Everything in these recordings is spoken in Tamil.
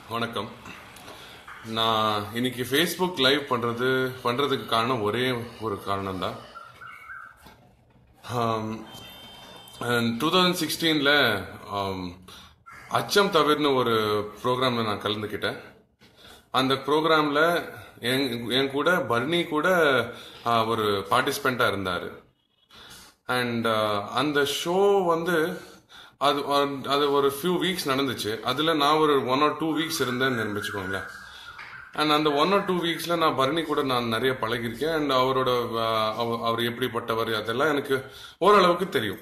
வணக்கம் நான் இன்னைக்கு ஃபேஸ்புக் லைவ் பண்றது பண்றதுக்கு காரணம் ஒரே ஒரு காரணம் தான் டூ தௌசண்ட் சிக்ஸ்டீனில் அச்சம் தவிர்னு ஒரு ப்ரோக்ராமில் நான் கலந்துக்கிட்டேன் அந்த ப்ரோக்ராமில் என் என் கூட பர்னி கூட ஆஹ், ஒரு பார்ட்டிசிபெண்ட்டாக இருந்தார் அண்ட் அந்த ஷோ வந்து அது அது ஒரு ஃபியூ வீக்ஸ் நடந்துச்சு அதில் நான் ஒரு ஒன் ஆர் டூ வீக்ஸ் இருந்தேன்னு வச்சுக்கோங்களேன் அண்ட் அந்த ஒன் ஆர் டூ வீக்ஸில் நான் பரணி கூட நான் நிறைய பழகியிருக்கேன் அண்ட் அவரோட ஆஹ், அவ- அவர் எப்படிப்பட்டவர் அதெல்லாம் எனக்கு ஓரளவுக்கு தெரியும்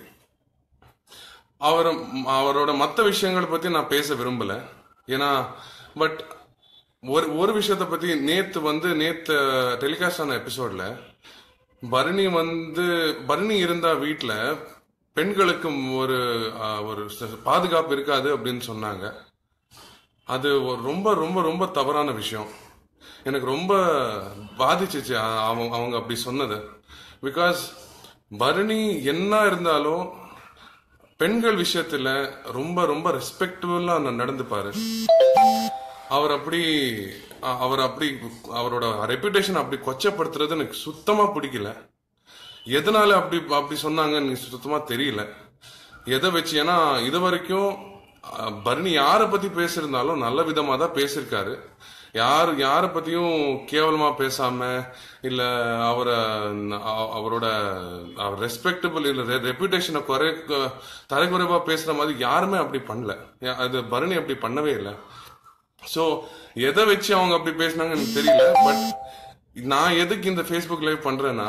அவர் அவரோட மற்ற விஷயங்களை பற்றி நான் பேச விரும்பல ஏன்னா பட் ஒரு ஒரு விஷயத்தை பற்றி நேத்து வந்து நேத்து டெலிகாஸ்ட் ஆன எபிசோட்ல பரணி வந்து பரணி இருந்தா வீட்டில் பெண்களுக்கு ஒரு ஆஹ், ஒரு ச- பாதுகாப்பு இருக்காது அப்படின்னு சொன்னாங்க அது ஒரு ரொம்ப ரொம்ப ரொம்ப தவறான விஷயம் எனக்கு ரொம்ப பாதிச்சிச்சு அ- அவங்க அவங்க அப்படி சொன்னது பிகாஸ் பரணி என்ன இருந்தாலும் பெண்கள் விஷயத்துல ரொம்ப ரொம்ப ரெஸ்பெக்டபுளா நடந்துப்பாரு அவர் அப்படி அ- அவர் அப்படி அவரோட ரெப்புடேஷன் அப்படி கொச்சப்படுத்துறது எனக்கு சுத்தமா பிடிக்கல எதனால அப்படி அப்படி சொன்னாங்கன்னு எனக்கு சுத்தமா தெரியல எதை வச்சு ஏன்னா இது வரைக்கும் அஹ், பரணி யாரை பத்தி பேசியிருந்தாலும் நல்ல விதமா தான் பேசியிருக்காரு யார் யாரை பத்தியும் கேவலமா பேசாம இல்ல அவரை அ- அவரோட ரெஸ்பெக்டபிள் இல்ல ரெப்புடேஷனை குறை தரைக்குறைவா பேசுற மாதிரி யாருமே அப்படி பண்ணல யா- அது பரணி அப்படி பண்ணவே இல்லை ஸோ எதை வச்சு அவங்க அப்படி பேசினாங்கன்னு எனக்கு தெரியல பட் நான் எதுக்கு இந்த ஃபேஸ்புக் லைவ் பண்றேன்னா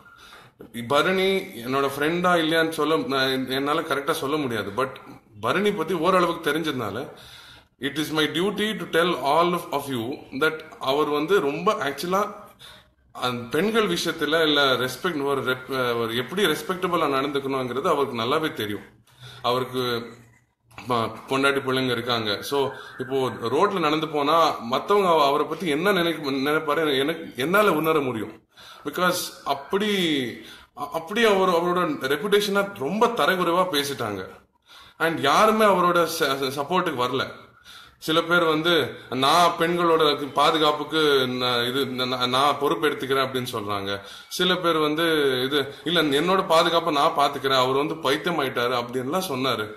பரணி என்னோட ஃப்ரெண்டா இல்லையான்னு சொல்ல நான் என்னால கரெக்டா சொல்ல முடியாது பட் பரணி பத்தி ஓரளவுக்கு தெரிஞ்சதுனால it is my duty to tell all of you that அவர் வந்து ரொம்ப ஆக்சுவலா அந்த பெண்கள் விஷயத்துல இல்ல ரெஸ்பெக்ட் ஒரு rep- ஒரு எப்படி ரெஸ்பெக்டபிளா நடந்துக்கணுங்கிறது அவருக்கு நல்லாவே தெரியும் அவருக்கு ம- பொண்டாட்டி பிள்ளைங்க இருக்காங்க சோ இப்போ ரோட்ல நடந்து போனா மத்தவங்க அவ- அவரை பத்தி என்ன நினைக்க நினைப்பாரு எனக்கு என்னால உணர முடியும் பிகாஸ் அப்படி அ- அப்படி அவர் அவரோட ரெப்புடேஷனை ரொம்ப தரக்குறைவா பேசிட்டாங்க அண்ட் யாருமே அவரோட சப்போர்ட்டுக்கு வரல சில பேர் வந்து நான் பெண்களோட பாதுகாப்புக்கு நான் இது நான் நான் பொறுப்பு எடுத்துக்கிறேன் அப்படின்னு சொல்றாங்க சில பேர் வந்து இது இல்ல என்னோட பாதுகாப்பை நான் பாத்துக்கிறேன் அவர் வந்து பைத்தியம் ஆயிட்டாரு அப்படின்லாம் சொன்னாரு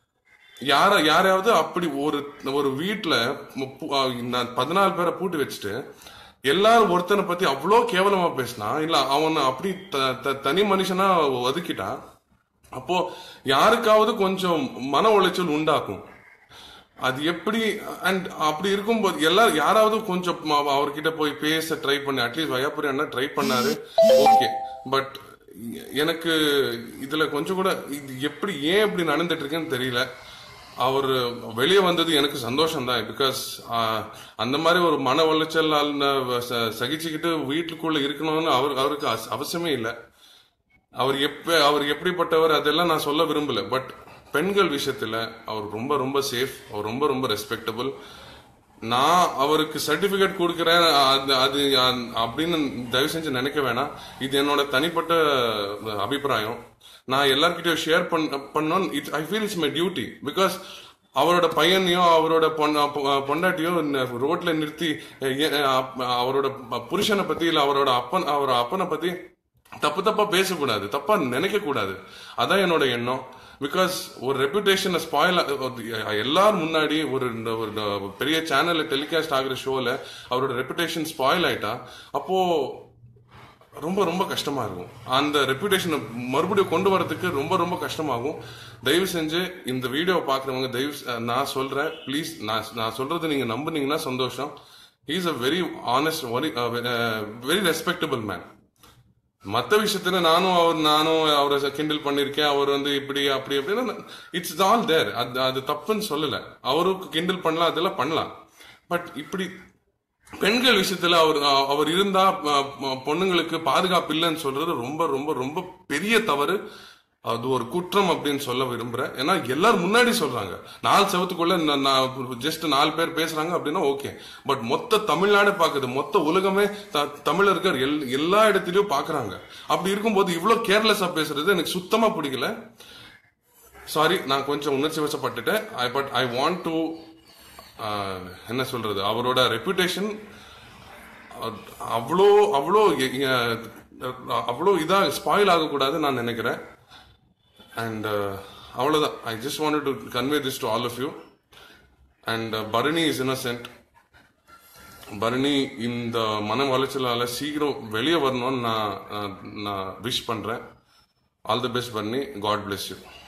யார யாரையாவது அப்படி ஒரு ஒரு வீட்டுல முப்பு- ஆ, நான் பதினாலு பேரை பூட்டி வச்சுட்டு எல்லாரும் ஒருத்தனை பத்தி அவ்வளோ கேவலமா பேசினா இல்ல அவனை அப்படி த- த- தனி மனுஷனா ஒதுக்கிட்டா அப்போ யாருக்காவது கொஞ்சம் மன உளைச்சல் உண்டாக்கும் அது எப்படி அண்ட் அப்படி இருக்கும்போது எல்லாரும் யாராவது கொஞ்சம் ம- அவர்கிட்ட போய் பேச ட்ரை பண்ணி அட்லீஸ்ட் வயாபுரி அண்ணா ட்ரை பண்ணாரு ஓகே பட் எனக்கு இதுல கொஞ்சம் கூட இது எப்படி ஏன் இப்படி நடந்துட்டு இருக்குன்னு தெரியல அவர் வெளியே வந்தது எனக்கு சந்தோஷம் தான் பிகாஸ் அந்த மாதிரி ஒரு மன உளைச்சல் ச- சகிச்சுக்கிட்டு வீட்டுக்குள்ள இருக்கணும்னு அவர் அவருக்கு அவஸ்- அவசியமே இல்லை அவர் எப்ப அவர் எப்படிப்பட்டவர் அதெல்லாம் நான் சொல்ல விரும்பல பட் பெண்கள் விஷயத்துல அவர் ரொம்ப ரொம்ப சேஃப் அவர் ரொம்ப ரொம்ப ரெஸ்பெக்டபிள் நான் அவருக்கு சர்டிபிகேட் கொடுக்கிறேன் அது அது அ- அப்படின்னு தயவு செஞ்சு நினைக்க வேணாம் இது என்னோட தனிப்பட்ட அபிப்பிராயம் நான் எல்லார்கிட்டயும் ஷேர் பண்ண பண்ணோம் it's I feel it's my duty because அவரோட பையனையும் அவரோட பொண்ண- பொ- பொண்டாட்டியும் ந- ரோட்ல நிறுத்தி எ- எ- அப்- அவரோட புருஷனை பத்தி இல்ல அவரோட அப்பன் அவரோட அப்பனை பத்தி தப்பு தப்பா பேசக்கூடாது தப்பா நினைக்க கூடாது அதான் என்னோட எண்ணம் பிகாஸ் ஒரு ரெப்புடேஷனை ஸ்பாயில் எல்லாரும் முன்னாடி ஒரு இந்த ஒரு இந்த பெரிய சேனல்ல டெலிகாஸ்ட் ஆகுற ஷோல அவரோட ரெப்புடேஷன் ஸ்பாயில் ஆயிட்டா அப்போ ரொம்ப ரொம்ப கஷ்டமா இருக்கும் அந்த ரெப்புடேஷனை மறுபடியும் கொண்டு வரதுக்கு ரொம்ப ரொம்ப கஷ்டமாகும் தயவு செஞ்சு இந்த வீடியோ பாக்குறவங்க தயவு செ- நான் சொல்றேன் ப்ளீஸ் நான் நான் சொல்றது நீங்க நம்புனீங்கன்னா சந்தோஷம் is a very honest very very respectable man மத்த விஷயத்துல நானும் அவர் நானும் அவரை கிண்டல் பண்ணிருக்கேன் அவர் வந்து இப்படி அப்படி அப்படின்னு இட்ஸ் ஆல் தேர் அது அது தப்புன்னு சொல்லல அவருக்கு கிண்டல் பண்ணலாம் அதெல்லாம் பண்ணலாம் பட் இப்படி பெண்கள் விஷயத்துல அவர் அவர் இருந்தா அஹ், அஹ், பொண்ணுங்களுக்கு பாதுகாப்பு இல்லைன்னு சொல்றது ரொம்ப ரொம்ப ரொம்ப பெரிய தவறு அது ஒரு குற்றம் அப்படின்னு சொல்ல விரும்புறேன் ஏன்னா எல்லாரும் முன்னாடி சொல்றாங்க நாலு செவத்துக்குள்ள ஜஸ்ட் நாலு பேர் பேசுறாங்க அப்படின்னா ஓகே பட் மொத்த தமிழ்நாடு பாக்குது மொத்த உலகமே த- தமிழர்கள் எல் எல்லா இடத்துலயும் பாக்குறாங்க அப்படி இருக்கும்போது இவ்வளவு கேர்லெஸ்ஸா பேசுறது எனக்கு சுத்தமா பிடிக்கல சாரி நான் கொஞ்சம் உணர்ச்சி வசப்பட்டுட்டேன் I but I want to என்ன சொல்றது அவரோட ரெப்புடேஷன் அவ்வளோ அவ்வளோ எ- எ- அவ்வளோ இதாக ஸ்பாயில் ஆகக்கூடாது நான் நினைக்கிறேன் அண்ட் அவ்வளோதான் I just wanted to convey this to all of you and Bharani is innocent Bharani இந்த மன உளைச்சலால சீக்கிரம் வெளியே வரணும்னு நான் நான்- நான் விஷ் பண்றேன் all the best Bharani God bless you